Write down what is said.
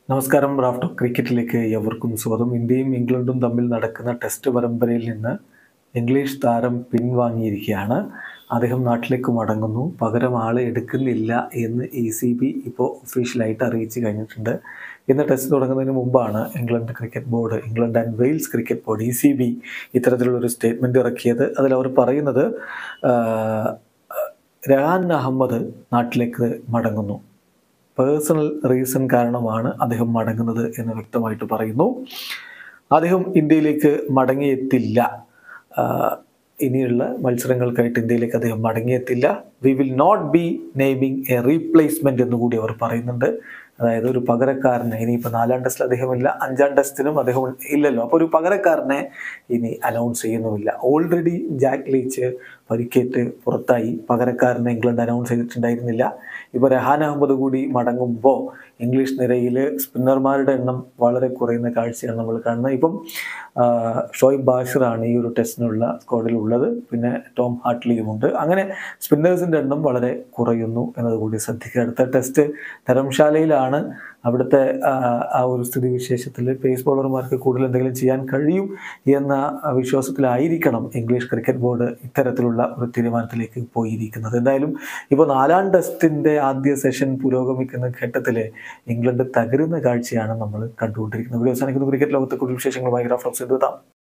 നമസ്കാരം റാഫ്റ്റോ ക്രിക്കറ്റിലേക്ക് എവർക്കും സ്വാഗതം ഇന്ത്യയും ഇംഗ്ലണ്ടും തമ്മിൽ നടക്കുന്ന ടെസ്റ്റ് പരമ്പരയിൽ നിന്ന് ഇംഗ്ലീഷ് താരം പിൻവാങ്ങിയിരിക്കുകയാണ് അദ്ദേഹം നാട്ടിലേക്ക് മടങ്ങുന്നു പകരം ആളെ എടുക്കുന്നില്ല എന്ന് ഇ സി ബി ഇപ്പോൾ ഒഫീഷ്യലായിട്ട് അറിയിച്ചു കഴിഞ്ഞിട്ടുണ്ട് ഇന്ന് ടെസ്റ്റ് തുടങ്ങുന്നതിന് മുമ്പാണ് England cricket board England and Wales cricket board E C B ഇത്തരത്തിലുള്ളൊരു സ്റ്റേറ്റ്മെൻറ്റ് ഇറക്കിയത് അതിൽ അവർ പറയുന്നത് ആ, രഹാൻ അഹമ്മദ് നാട്ടിലേക്ക് മടങ്ങുന്നു പേഴ്സണൽ റീസൺ കാരണമാണ് അദ്ദേഹം മടങ്ങുന്നത് എന്ന് വ്യക്തമായിട്ട് പറയുന്നു അദ്ദേഹം ഇന്ത്യയിലേക്ക് മടങ്ങിയെത്തില്ല ആഹ് ഇനിയുള്ള മത്സരങ്ങൾക്കായിട്ട് ഇന്ത്യയിലേക്ക് അദ്ദേഹം മടങ്ങിയെത്തില്ല we will not be naming a replacement എന്ന് കൂടി അവർ പറയുന്നുണ്ട് അതായത് ഒരു പകരക്കാരനെ ഇനിയിപ്പോൾ നാലാം ടെസ്റ്റിൽ അദ്ദേഹമില്ല അഞ്ചാം ടെസ്റ്റിനും അദ്ദേഹം ഇല്ലല്ലോ അപ്പോൾ ഒരു പകരക്കാരനെ ഇനി അനൗൺസ് ചെയ്യുന്നുമില്ല ഓൾറെഡി ജാക്ക് ലീച്ച് പരിക്കേറ്റ് പുറത്തായി പകരക്കാരനെ ഇംഗ്ലണ്ട് അനൗൺസ് ചെയ്തിട്ടുണ്ടായിരുന്നില്ല ഇപ്പോൾ രഹാൻ അഹമ്മദ് കൂടി മടങ്ങുമ്പോൾ ഇംഗ്ലീഷ് നിരയിൽ സ്പിന്നർമാരുടെ എണ്ണം വളരെ കുറയുന്ന കാഴ്ചയാണ് നമ്മൾ കാണുന്നത് ഇപ്പം ആ, ഷോയിബ് ബാഷിറാണ് ഈ ഒരു ടെസ്റ്റിനുള്ള സ്ക്വാഡിൽ ഉള്ളത് പിന്നെ ടോം ഹാട്ട്ലിയുമുണ്ട് അങ്ങനെ സ്പിന്നേഴ്സിൻ്റെ എണ്ണം വളരെ കുറയുന്നു എന്നതുകൂടി ശ്രദ്ധിക്കുക അടുത്ത ടെസ്റ്റ് ധർമ്മശാലയിലാണ് അവിടുത്തെ ആ, ആ ഒരു സ്ഥിതിവിശേഷത്തിൽ പേസ് ബോളർമാർക്ക് കൂടുതൽ എന്തെങ്കിലും ചെയ്യാൻ കഴിയും എന്ന വിശ്വാസത്തിലായിരിക്കണം ഇംഗ്ലീഷ് ക്രിക്കറ്റ് ബോർഡ് ഇത്തരത്തിലുള്ള ഒരു തീരുമാനത്തിലേക്ക് പോയിരിക്കുന്നത് എന്തായാലും ഇപ്പോൾ നാലാം ടെസ്റ്റിൻ്റെ ആദ്യ സെഷൻ പുരോഗമിക്കുന്ന ഘട്ടത്തിൽ ഇംഗ്ലണ്ട് തകരുന്ന കാഴ്ചയാണ് നമ്മൾ കണ്ടുകൊണ്ടിരിക്കുന്നത് വീഡിയോ അവസാനിക്കുന്ന ക്രിക്കറ്റ് ലോകത്തെ കൂടുതൽ വിശേഷങ്ങളുമായി റഫറൻസ് എഴുതാം